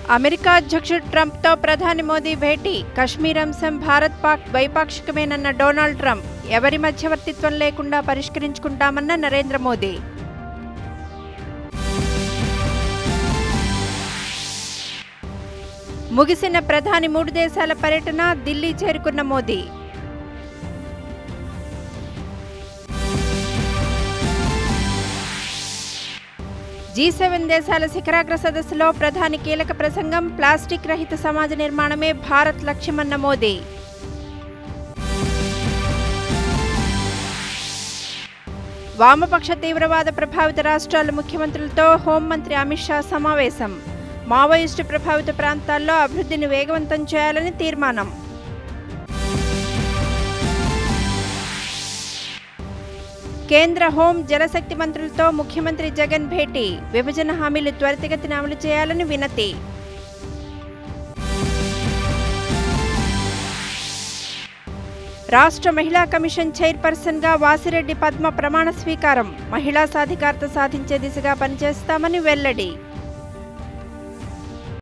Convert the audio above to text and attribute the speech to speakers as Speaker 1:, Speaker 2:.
Speaker 1: America అధ్యక్షుడు ట్రంప్తో ప్రధాని మోదీ భేటీ కశ్మీర్ అంశం భారత్ పాక్ ద్వైపాక్షికమేనన్న డొనాల్డ్ ట్రంప్ ఎవరి మధ్యవర్తిత్వం లేకుండా పరిష్కరించుకుంటామన్న నరేంద్ర మోదీ ముగిసిన ప్రధాని మూడు దేశాల పర్యటన ఢిల్లీ చేరుకున్న మోదీ జీ సెవెన్ దేశాల శిఖరాగ్ర సదస్సులో ప్రధాని కీలక ప్రసంగం ప్లాస్టిక్ రహిత సమాజ నిర్మాణమే భారత్ లక్ష్యమన్న మోదీ వామపక్ష తీవ్రవాద ప్రభావిత రాష్ట్రాల ముఖ్యమంత్రులతో హోంమంత్రి అమిత్ షా సమావేశం మావోయిస్టు ప్రభావిత ప్రాంతాల్లో అభివృద్ధిని వేగవంతం చేయాలని తీర్మానం కేంద్ర హోం జలశక్తి మంత్రులతో ముఖ్యమంత్రి జగన్ భేటీ విభజన హామీలు త్వరితగతిన అమలు చేయాలని వినతి రాష్ట్ర మహిళా కమిషన్ చైర్పర్సన్గా వాసిరెడ్డి పద్మ ప్రమాణ స్వీకారం మహిళా సాధికారత సాధించే దిశగా పనిచేస్తామని వెల్లడి